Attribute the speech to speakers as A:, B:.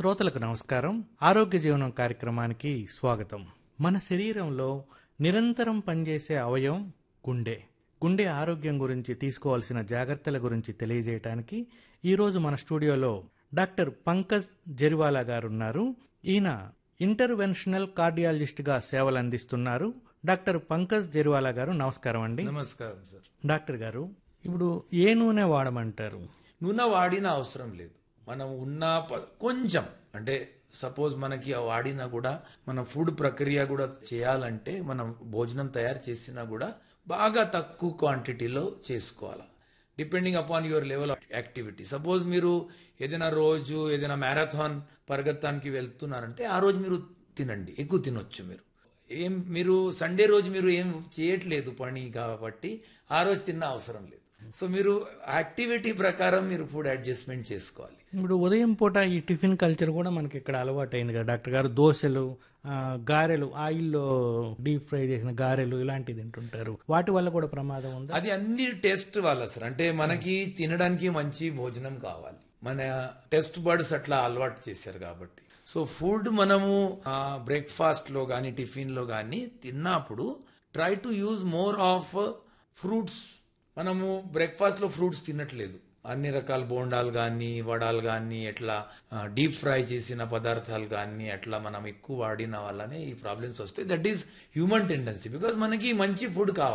A: శ్రోతలకు నమస్కారం ఆరోగ్య జీవనం కార్యక్రమానికి స్వాగతం మన శరీరంలో నిరంతరం పనిచేసే అవయవం గుండె గుండె ఆరోగ్యం గురించి తీసుకోవాల్సిన జాగ్రత్తల గురించి తెలియజేయడానికి ఈరోజు మన స్టూడియోలో డాక్టర్ పంకజ్ జెరివాలా గారు ఉన్నారు ఈయన ఇంటర్వెన్షనల్ కార్డియాలజిస్ట్గా సేవలు అందిస్తున్నారు డాక్టర్ పంకజ్ జెరివాలా గారు నమస్కారం అండి
B: నమస్కారం సార్
A: డాక్టర్ గారు ఇప్పుడు ఏ నూనె వాడమంటారు
B: నూనె వాడిన అవసరం లేదు మనం ఉన్న ప- కొంచెం అంటే సపోజ్ మనకి ఆ వాడినా కూడా మన ఫుడ్ ప్రక్రియ కూడా చేయాలంటే మనం భోజనం తయారు చేసినా కూడా బాగా తక్కువ క్వాంటిటీలో చేసుకోవాలి depending upon your level of activity suppose మీరు ఏదైనా రోజు ఏదైనా మ్యారథాన్ పరిగెత్తానికి వెళ్తున్నారంటే ఆ రోజు మీరు తినండి ఎక్కువ తినొచ్చు మీరు ఏం మీరు సండే రోజు మీరు ఏం చేయట్లేదు పని కాబట్టి ఆ రోజు తిన్న అవసరం లేదు సో మీరు యాక్టివిటీ ప్రకారం మీరు ఫుడ్ అడ్జస్ట్మెంట్ చేసుకోవాలి
A: ఇప్పుడు ఉదయం పూట ఈ టిఫిన్ కల్చర్ కూడా మనకి ఇక్కడ అలవాటు అయింది కదా డాక్టర్ గారు దోశలు ఆ, గారెలు ఆయిల్లో డీప్ ఫ్రై చేసిన గారెలు ఇలాంటివి తింటుంటారు వాటి వల్ల కూడా ప్రమాదం ఉందా
B: అది అన్ని టెస్ట్ వాళ్ళ సార్ అంటే మనకి తినడానికి మంచి భోజనం కావాలి మన టెస్ట్ బర్డ్స్ అట్లా అలవాటు చేశారు కాబట్టి సో ఫుడ్ మనము బ్రేక్ఫాస్ట్ లో కానీ టిఫిన్ లో కానీ తిన్నప్పుడు try to use more of fruits మనము బ్రేక్ఫాస్ట్ లో ఫ్రూట్స్ తినట్లేదు అన్ని రకాల బోండాలు కానీ వడాలు కానీ ఎట్లా డీప్ ఫ్రై చేసిన పదార్థాలు కానీ అట్లా మనం ఎక్కువ వాడిన వల్లనే ఈ ప్రాబ్లమ్స్ వస్తాయి that is human tendency because మనకి మంచి ఫుడ్ కావాలి